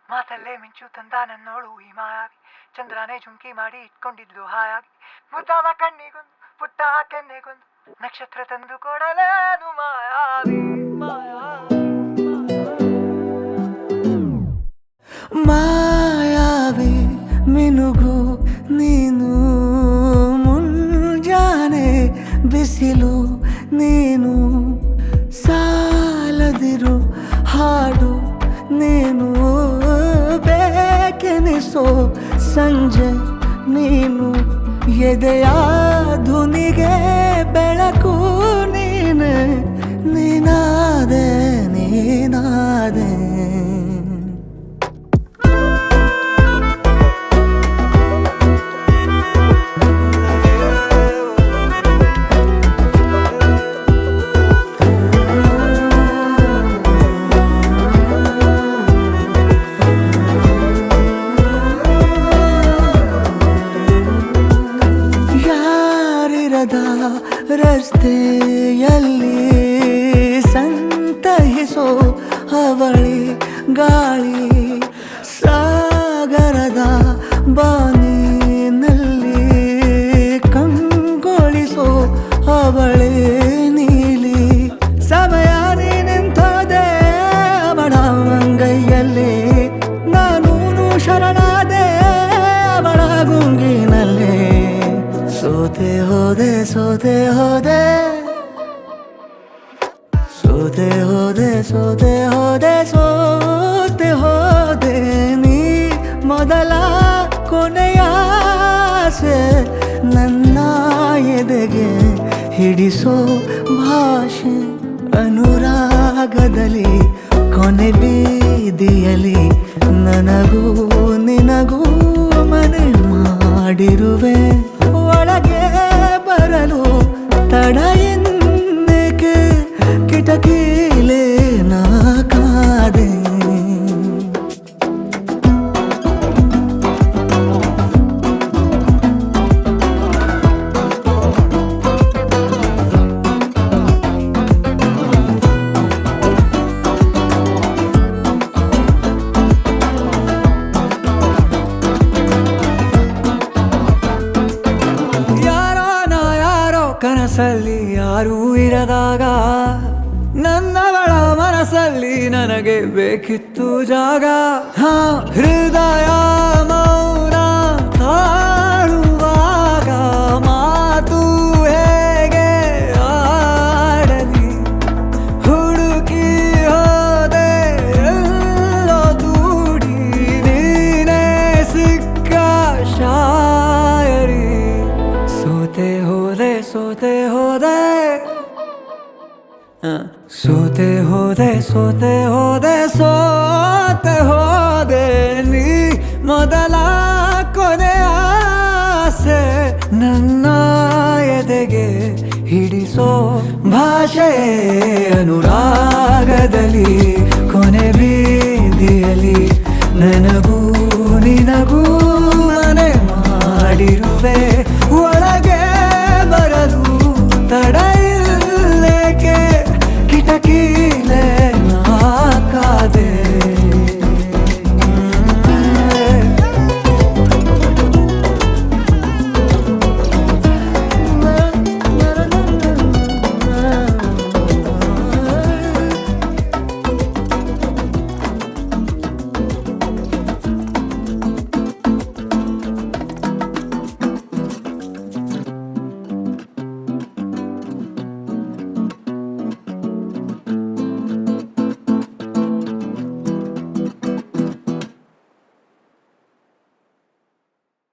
ಮಾತಲ್ಲೇ ಮಿಂಚು ತಂದ ನನ್ನೋಳು ಈ ಮಾಯಾವಿ ಚಂದ್ರನೇ ಜುಂಕಿ ಮಾಡಿ ಇಟ್ಕೊಂಡಿದ್ಲು ಹಾಯಾಗಿ ಮುದ್ದಾದ ಕಣ್ಣಿಗೊಂದು ಪುಟ್ಟ ಕೆನ್ನೆಗೊಂದು ನಕ್ಷತ್ರ ತಂದು ಕೊಡಲೇನು ಮಾಯಾವಿ ಮಾಯಾವಿ ಮಾಯಾವಿ ಮಿನುಗು ನೀನು ಮುಂಜಾನೆ ಬಿಸಿಲು ನೀನು ಸಾಲದಿರು ಹಾಡು ನೀನು ಬೇಕೆನಿಸೋ ಸಂಜೆ ನೀನು ಎದೆಯ ಧುನಿಗೆ ಬೆಳಕು ನೀನೆ ನೀನಾದೆ ನೀನಾದೆ ಯಾರಿರದ ರಸ್ತೆಯಲ್ಲಿ ಸಂತಹಿಸೋ ಅವಳಿ ಗಾಳಿ ಸಾಗರದ ಬಾನಿನಲ್ಲಿ ಕಂಗೊಳಿಸೋ ಅವಳೆ ನೀಲಿ ಸಮಯ ನಿಂತದೆ ಅವಳ ಅಂಗೈಯಲ್ಲಿ ನಾನು ಶರಣಾದೆ ಅವಳ ಗುಂಗಿನಲ್ಲಿ ಸೋತೆ ಹೋದೆ ಸೋತೆ ಹೋದೆ ಸೋತೆ ಹೋದೆ ಸೋತೆ ಹೋದೆ ಸೋತೆ ಹೋದೆ ನೀ ಮೊದಲ ಕೊನೆಯ ಆಸೆ ನನ್ನ ಎದೆಗೆ ಹಿಡಿಸೋ ಭಾಷೆ ಅನುರಾಗದಲ್ಲಿ ಕೊನೆ ಬೀದಿಯಲ್ಲಿ ನನಗೂ ನಿನಗೂ ಮನೆ ಮಾಡಿರುವೆ ಒಳಗೆ ಬರಲು ತಡ ಎನ್ನಕ್ಕೆ ಕಿಟಕಿಲೇ ನಾ ಕಾದೆ ಯಾರೋ ನಾ ಯಾರೋ ಕನಸಲ್ಲಿ ಯಾರೂ ಇರದಾಗ ನನ್ನಗಳ ಮನಸ್ಸಲ್ಲಿ ನನಗೆ ಬೇಕಿತ್ತು ಜಾಗ ಹಾ ಹೃದಯ ಮೌನ ತಾಳುವಾಗ ಮಾತು ಹೇಗೆ ಆಡಲಿ ಹುಡುಕಿ ಹೋದೆ ಎಲ್ಲೋ ದೂಡಿ ನೀನೇ ಸಿಕ್ಕ ಶಾಯರಿ ಸೋತೆ ಹೋದೆ ಸೋತೆ ಹೋದೆ ಆ, ಸೋತೆ ಹೋದೆ ಸೋತೆ ಹೋದೆ ಸೋತೆ ಹೋದೆ ನೀ ಮೊದಲ ಕೊನೆ ಆಸೆ ನನ್ನ ಎದೆಗೆ ಹಿಡಿಸೋ ಭಾಷೆ ಅನುರಾಗದಲ್ಲಿ